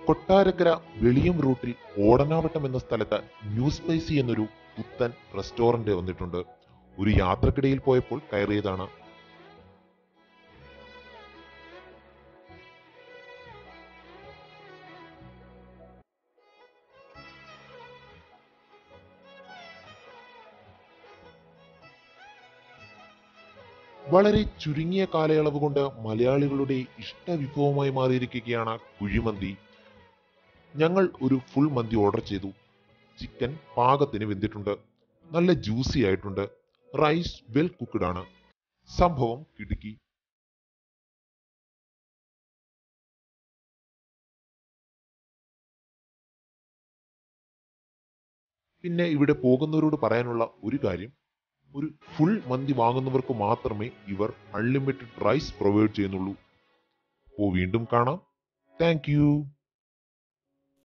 കൊട്ടാരക്കര വെളിയം റൂട്ടിൽ ഓടനാവട്ടം എന്ന സ്ഥലത്ത് ന്യൂ സ്പൈസി എന്നൊരു പുത്തൻ റെസ്റ്റോറന്റ് വന്നിട്ടുണ്ട് ഒരു യാത്രക്കിടയിൽ പോയപ്പോൾ കയറിയതാണ് വളരെ ചുരുങ്ങിയ കാലയളവ് കൊണ്ട് മലയാളികളുടെ ഇഷ്ടവിഭവമായി മാറിയിരിക്കുകയാണ് കുഴിമന്തി ഞങ്ങൾ ഒരു ഫുൾ മന്തി ഓർഡർ ചെയ്തു ചിക്കൻ പാകത്തിന് വെന്തിട്ടുണ്ട് നല്ല ജ്യൂസി ആയിട്ടുണ്ട് റൈസ് വെൽ കുക്ക്ഡ് ആണ് സംഭവം കിടുക്കി പിന്നെ ഇവിടെ പോകുന്നവരോട് പറയാനുള്ള ഒരു കാര്യം ഒരു ഫുൾ മന്തി വാങ്ങുന്നവർക്ക് മാത്രമേ ഇവർ അൺലിമിറ്റഡ് റൈസ് പ്രൊവൈഡ് ചെയ്യുന്നുള്ളൂ അപ്പോൾ വീണ്ടും കാണാം താങ്ക്